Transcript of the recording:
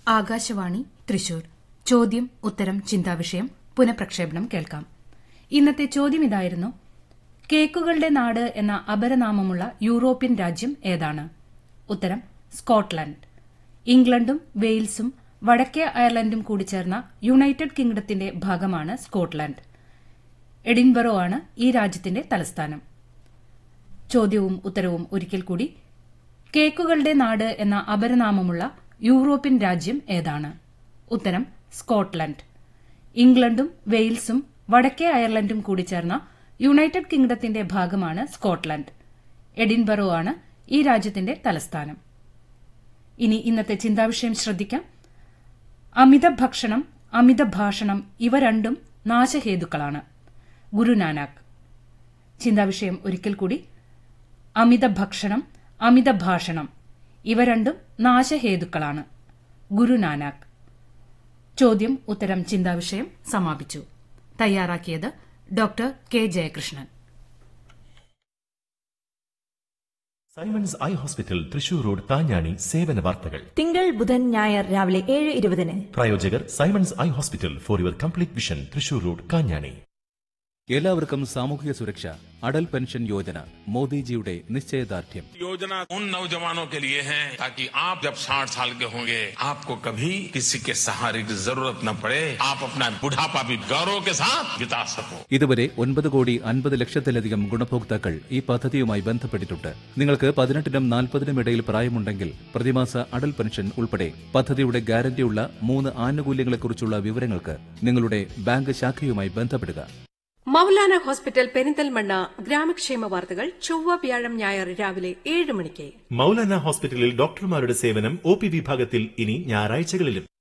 ആകാശവാണി തൃശൂർ ചോദ്യം ഉത്തരം ചിന്താവിഷയം പുനഃപ്രക്ഷേപണം കേൾക്കാം ഇന്നത്തെ ചോദ്യം ഇതായിരുന്നു കേക്കുകളുടെ നാട് എന്ന അപരനാമമുള്ള യൂറോപ്യൻ രാജ്യം ഏതാണ് ഉത്തരം സ്കോട്ട്ലൻഡ് ഇംഗ്ലണ്ടും വെയിൽസും വടക്കേ അയർലൻഡും കൂടി ചേർന്ന യുണൈറ്റഡ് കിങ്ഡത്തിന്റെ ഭാഗമാണ് സ്കോട്ട്ലൻഡ് എഡിൻബറോ ആണ് ഈ രാജ്യത്തിന്റെ തലസ്ഥാനം ചോദ്യവും ഉത്തരവും ഒരിക്കൽ കൂടി കേക്കുകളുടെ നാട് എന്ന അപരനാമമുള്ള യൂറോപ്യൻ രാജ്യം ഏതാണ് ഉത്തരം സ്കോട്ട്ലൻഡ് ഇംഗ്ലണ്ടും വെയിൽസും വടക്കേ അയർലൻഡും കൂടി ചേർന്ന യുണൈറ്റഡ് കിങ്ഡത്തിന്റെ ഭാഗമാണ് സ്കോട്ട്ലൻഡ് എഡിൻബറോ ആണ് ഈ രാജ്യത്തിന്റെ തലസ്ഥാനം ഇനി ഇന്നത്തെ ചിന്താവിഷയം ശ്രദ്ധിക്കാം അമിത ഭക്ഷണം അമിത ഭാഷണം ഇവ രണ്ടും നാശഹേതുക്കളാണ് ഗുരുനാനാക്ക് ചിന്താവിഷയം ഒരിക്കൽ കൂടി അമിത ഭക്ഷണം അമിത ഭാഷണം ഇവ രണ്ടും നാശഹേതുക്കളാണ് ഗുരുനാനാക്ക് ചോദ്യം ഉത്തരം ചിന്താവിഷയം സമാപിച്ചു തയ്യാറാക്കിയത് doctor K Jayakrishnan Simons eye hospital Thrissur road Kanjani സേവന വാർത്തകൾ തിങ്കൾ ബുധൻ ഞായർ രാവിലെ ഏഴ് ഇരുപതിന് പ്രായോജകർ Simons eye hospital for your complete vision Thrissur road Kanjani എല്ലാവർക്കും സാമൂഹിക സുരക്ഷ അടൽ പെൻഷൻ യോജന മോദിജിയുടെ നിശ്ചയദാർഢ്യം योजना उन नौजवानों के लिए है ताकि आप जब 60 साल के होंगे आपको कभी किसी के सहारे की जरूरत न पड़े आप अपना बुढ़ापा भी गौरव के साथ बिता सको ഇതുവരെ ഒൻപത് കോടി അൻപത് ലക്ഷത്തിലധികം ഗുണഭോക്താക്കൾ ഈ പദ്ധതിയുമായി ബന്ധപ്പെട്ടിട്ടുണ്ട് നിങ്ങൾക്ക് പതിനെട്ടിനും നാൽപ്പതിനും ഇടയിൽ പ്രായമുണ്ടെങ്കിൽ പ്രതിമാസ അടൽ പെൻഷൻ ഉൾപ്പെടെ പദ്ധതിയുടെ ഗ്യാരണ്ടിയുള്ള മൂന്ന് ആനുകൂല്യങ്ങളെക്കുറിച്ചുള്ള വിവരങ്ങൾക്ക് നിങ്ങളുടെ ബാങ്ക് ശാഖയുമായി ബന്ധപ്പെടുക മൗലാന ഹോസ്പിറ്റൽ പെരിന്തൽമണ്ണ ഗ്രാമക്ഷേമ വാർത്തകൾ ചൊവ്വ വ്യാഴം ഞായർ രാവിലെ ഏഴ് മണിക്ക് മൗലാന ഹോസ്പിറ്റലിൽ ഡോക്ടർമാരുടെ സേവനം ഒ പി വിഭാഗത്തിൽ ഇനി ഞായറാഴ്ചകളിലും